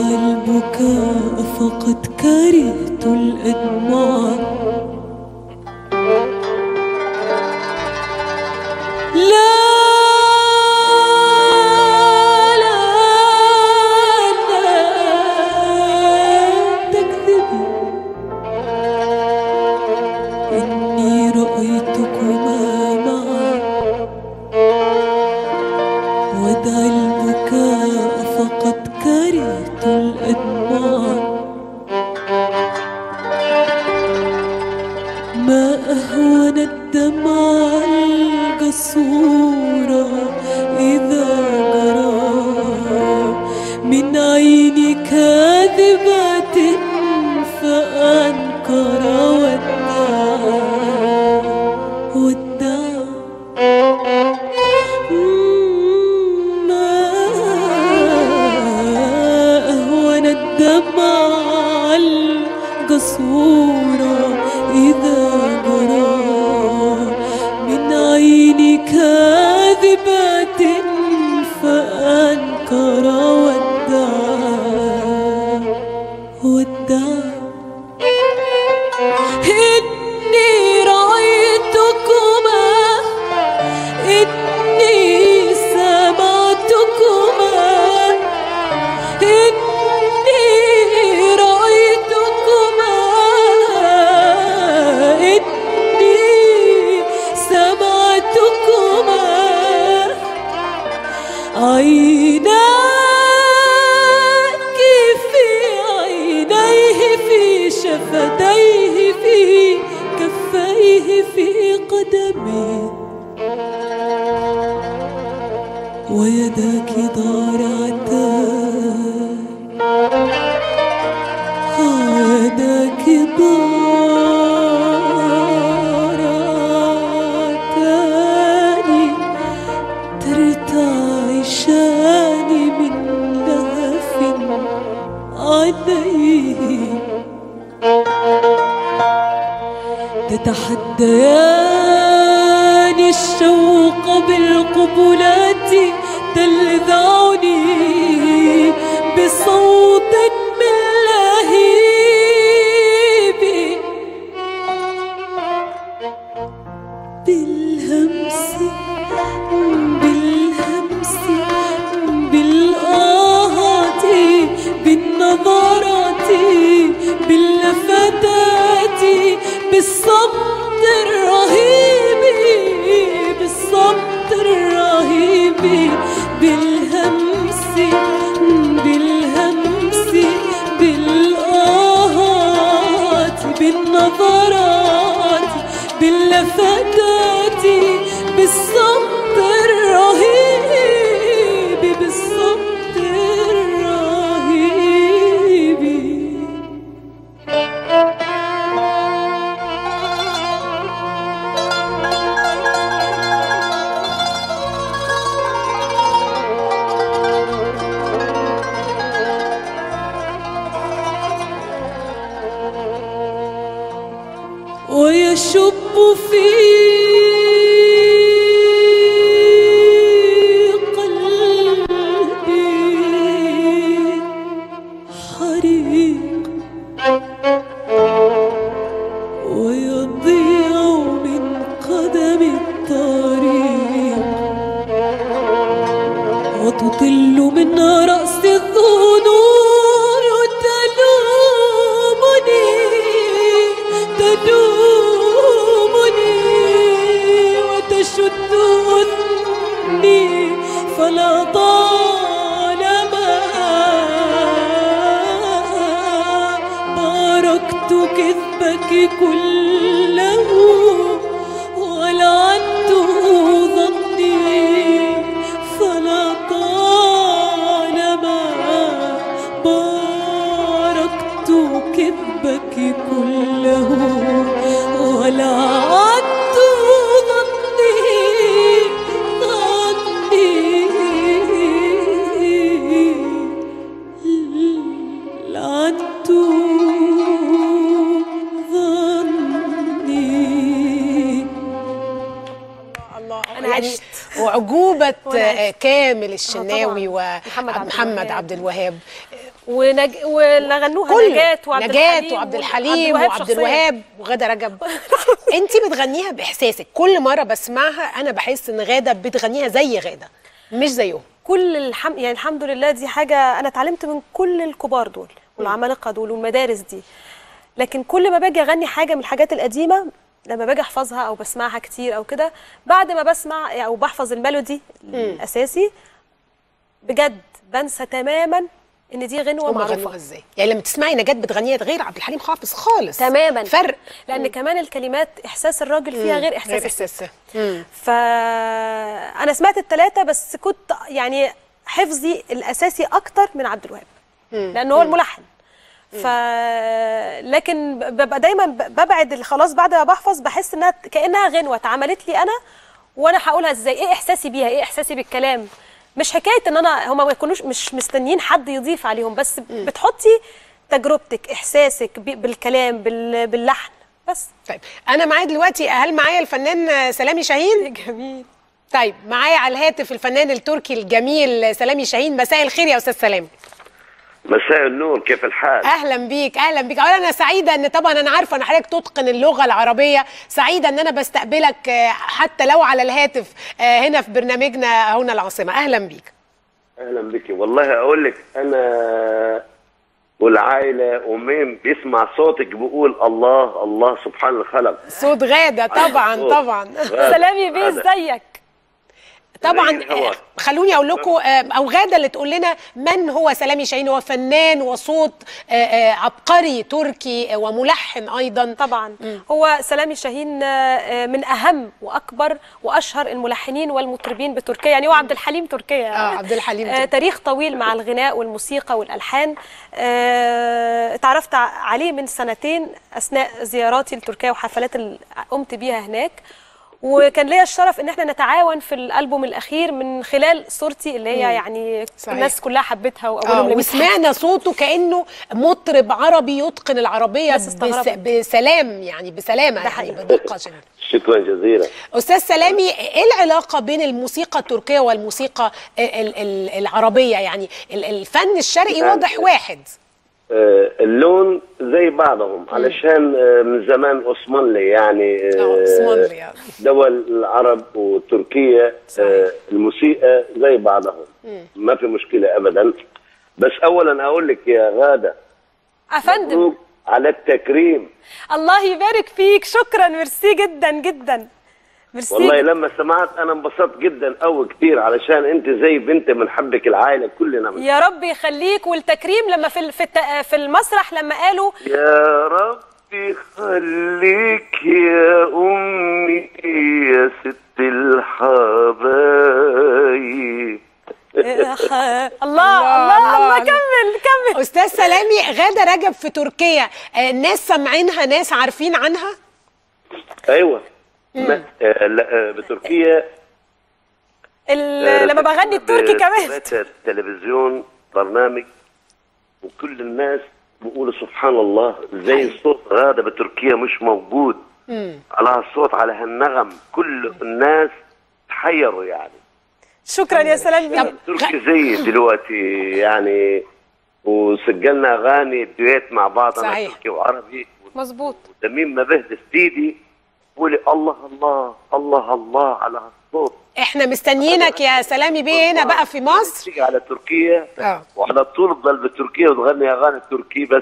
البكاء فقد كرهت الأدمع لا لا لا تكذبي إني رأيتكما معا ودع البكاء فقد كرهت الأدمع ما أهون الدمع الجسور إذا جرى من عين كاذبة فأنكر وادعى وادعى ما أهون الدمع الجسور إذا جرى من عين كاذبة فأنكر وادعى وادعى إني رأيتكما إني سمعتكما إني رأيتكما إني سمعتكما عيناك في عينيه في شفتيه في كفيه في قدميه ويداك ضارعتان ويداك ضارعتان ترتعشان من لهف عليه تتحديان الشوق بالقبلات تلذعني بصوت من لهيب بالهمس بالهمس بالآهات بالنظرات باللفتات بالصمت الرهيب بالصمت الرهيب بالهمس بالهمس بالآهات بالنظرات باللفتات بالصمت الرهيب بالصمت الرهيب ويشب في قلبي حريق ويضيع من قدم الطريق وتطل من رأس الظنون تلومني تلومني وتشد أذني فلا طالما باركت كذبك كله ولعنت ظني فلا طالما باركت كذبك كله ولعنت ظني ظني لعنت ظني الله أنا يعني عشت. وعجوبة وأنا عشت. آه، كامل الشناوي طبعاً. محمد عبد ومحمد الوهاب. عبد الوهاب ونج... واللي غنوها كله نجاة وعبد نجاة الحليم وعبد الحليم وعبد وعبد شخصياً. الوهاب وغادة رجب انت بتغنيها باحساسك كل مره بسمعها انا بحس ان غاده بتغنيها زي غاده مش زيهم كل الحم... يعني الحمد لله دي حاجه انا اتعلمت من كل الكبار دول والعمالقه دول والمدارس دي لكن كل ما باجي اغني حاجه من الحاجات القديمه لما باجي احفظها او بسمعها كتير او كده بعد ما بسمع او بحفظ الميلودي الاساسي بجد بنسى تماما ان دي غنوه هم معروفه غنوها ازاي يعني لما تسمعي نجاة بتغنيها غير عبد الحليم حافظ خالص تماما فرق لان كمان الكلمات احساس الراجل فيها غير احساس غير الست. احساسها مم. فانا سمعت الثلاثه بس كنت يعني حفظي الاساسي اكتر من عبد الوهاب لان هو الملحن ف لكن ببقى دايما ب- ببعد ال- خلاص بعد ما بحفظ بحس انها كانها غنوه اتعملت لي انا وانا هقولها ازاي ايه احساسي بيها ايه احساسي بالكلام مش حكايه ان انا هما ما يكونوش مش مستنيين حد يضيف عليهم بس بتحطي تجربتك احساسك ب- بالكلام بال- باللحن بس طيب انا معايا دلوقتي هل معايا الفنان سلامي شاهين جميل طيب معايا على الهاتف الفنان التركي الجميل سلامي شاهين مساء الخير يا استاذ سلامي مساء النور كيف الحال؟ اهلا بيك اهلا بيك اولا انا سعيده ان طبعا انا عارفه ان حضرتك تتقن اللغه العربيه سعيده ان انا بستقبلك آه، حتى لو على الهاتف آه، هنا في برنامجنا هنا العاصمه اهلا بيك اهلا بك والله اقول لك انا والعائله ومين بيسمع صوتك بيقول الله الله سبحان الخلق صوت غاده طبعا صوت. طبعا غادة. سلامي بيه غادة. ازيك طبعا زي الهوا. آه، خلوني اقول لكم آه، او غاده اللي تقول لنا من هو سلامي شاهين هو فنان وصوت آه، آه، عبقري تركي آه، وملحن ايضا طبعا هو سلامي شاهين آه، من اهم واكبر واشهر الملحنين والمطربين بتركيا يعني هو عبد الحليم تركيا اه عبد الحليم آه، تركي. تاريخ طويل مع الغناء والموسيقى والالحان آه، اتعرفت ع- عليه من سنتين اثناء زياراتي لتركيا وحفلات اللي قمت بيها هناك وكان ليا الشرف ان احنا نتعاون في الالبوم الاخير من خلال صورتي اللي هي يعني صحيح. الناس كلها حبتها اه واولهم لمسها. وسمعنا صوته كانه مطرب عربي يتقن العربيه الناس بس استغربت. بسلام يعني بسلامه ده يعني حقيقي. بدقه شديده شكرا جزيلا استاذ سلامي ايه العلاقه بين الموسيقى التركيه والموسيقى ال- ال- العربيه يعني ال- الفن الشرقي يعني- واضح واحد آه، اللون زي بعضهم علشان آه، من زمان عثمانلي يعني آه، اه عثمانلي آه. دول العرب وتركيا آه، الموسيقى زي بعضهم ما في مشكله ابدا بس اولا اقول لك يا غاده افندم مبروك على التكريم الله يبارك فيك شكرا ميرسي جدا جدا ميرسي والله لما سمعت انا انبسطت جدا قوي كتير علشان انت زي بنت من حبك العائله كلنا من يا رب يخليك والتكريم لما في ال- في الت- في المسرح لما قالوا يا ربي خليك يا امي يا ست الحبايب الله الله الله. الله كمل كمل استاذ سلامي غاده رجب في تركيا آه، ناس سامعينها ناس عارفين عنها ايوه ما آه لا آه بتركيا ال- لما بغني التركي كمان بث التلفزيون برنامج وكل الناس بيقولوا سبحان الله زي صوت غاده بتركيا مش موجود على هالصوت على هالنغم كل الناس تحيروا يعني شكرا يا سلام بيه تركي زي دلوقتي يعني وسجلنا اغاني دويت مع بعض انا صحيح. تركي وعربي مظبوط وتميم ما بهدى سيدي بقولي الله الله الله الله على هالصوت احنا مستنيينك يا سلامي بيه هنا بقى في مصر تيجي على تركيا اه. وعلى طول تضل بتركيا وتغني اغاني تركي بس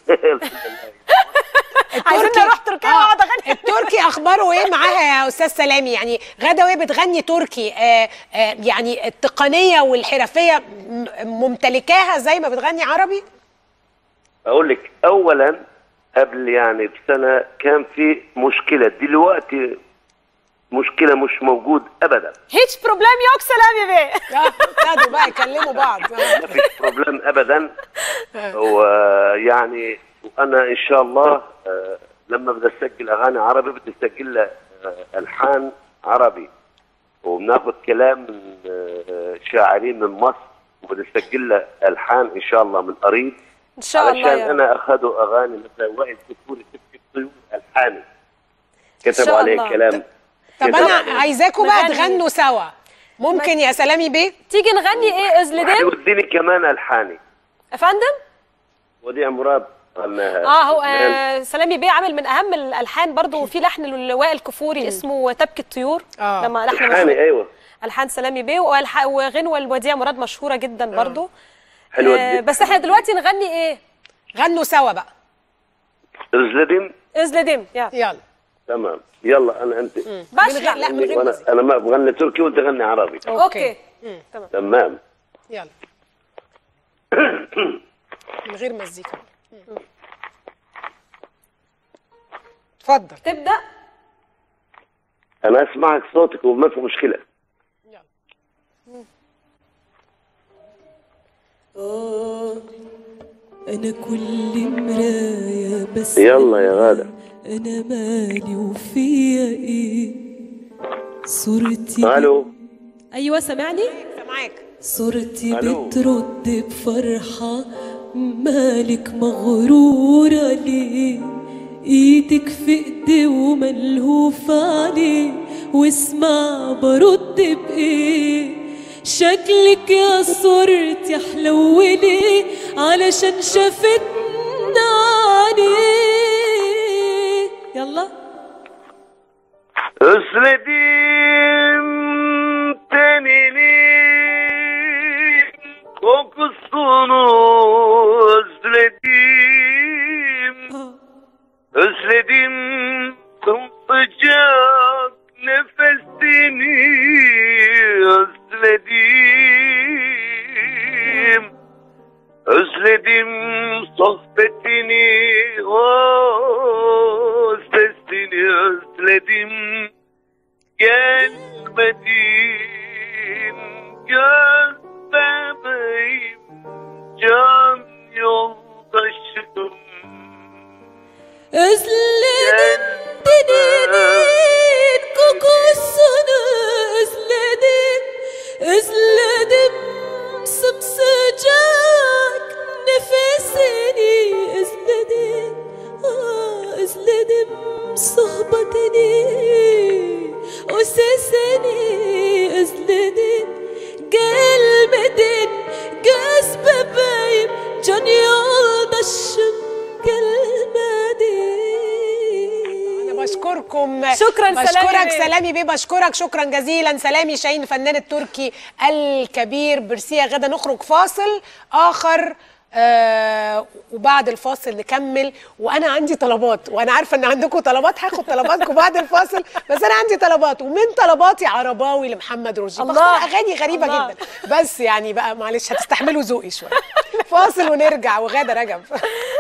عايزين نروح تركيا آه، واقعد اغني التركي اخباره ايه معاها يا استاذ سلامي يعني غاده وهي بتغني تركي آه آه يعني التقنيه والحرفيه م- ممتلكاها زي ما بتغني عربي اقول لك اولا قبل يعني بسنه كان في مشكله دلوقتي مشكله مش موجود ابدا هيتش بروبليم يوك سلام يا بيه آه، ابتدوا بقى يكلموا بعض آه. ما فيش بروبلم ابدا ويعني وانا ان شاء الله آه، لما بدي اسجل اغاني عربي بدي اسجل لها آه، الحان عربي وبناخذ كلام من آه، شاعرين من مصر وبدي اسجل لها الحان ان شاء الله من قريب ان شاء الله علشان يا رب انا اخذوا اغاني مثل وائل كفوري تبكي الطيور الحاني شاء كتبوا عليه الله. كلام طب كتبوا انا عليه. عايزاكم بقى نغني. تغنوا سوا ممكن يا سلامي بيه تيجي نغني ايه ازلدم وديني كمان الحاني يا فندم وديع مراد غناها اه هو لبنان. آه سلامي بيه عامل من اهم الالحان برضو وفي لحن للواء الكفوري اسمه تبكي الطيور آه. لما لحن الحاني مشهور ايوه الحان سلامي بيه والح- وغنوه الوديع مراد مشهوره جدا برضو حلوه آه جدا بس احنا دلوقتي نغني ايه غنوا سوا بقى ازلدين ازلدم يلا يلا تمام يلا انا انت من باشا غير لا من غير وانا مزيكا انا ما بغني تركي وانت غني عربي اوكي تمام يلا من غير مزيكا اتفضل تبدا انا اسمعك صوتك وما في مشكله آه أنا كل مراية بس يلا يا غادة. أنا مالي وفيا إيه صورتي الو أيوة سامعني معاك صورتي ألو. بترد بفرحة مالك مغرورة ليه ايدك في ايدي وملهوفة عليه واسمع برد بايه شكلك يا صورتي حلولي علشان شافتنا عليه يلا Özledim teni kokusunu özledim Özledim sımsıcak nefesini özledim Özledim sohbetini, o sesini özledim Gelmedin göz bebeğim, can yoldaşım Özledim deninin kokusunu özledim Özledim sımsıcak nefesini özledim ah, Özledim sohbetini o sesini özledim Gelmedin göz bebeğim can yoldaşım gelmedi انا بشكركم شكراً بشكرك سلامي بيه. سلامي بيه بشكرك شكرا جزيلا سلامي شاهين الفنان التركي الكبير برسيا غدا نخرج فاصل اخر آه وبعد الفاصل نكمل وانا عندي طلبات وانا عارفه ان عندكم طلبات هاخد طلباتكم بعد الفاصل بس انا عندي طلبات ومن طلباتي عرباوي لمحمد رشدي الله. بختار اغاني غريبه الله. جدا بس يعني بقى معلش هتستحملوا ذوقي شويه فاصل ونرجع وغاده رجب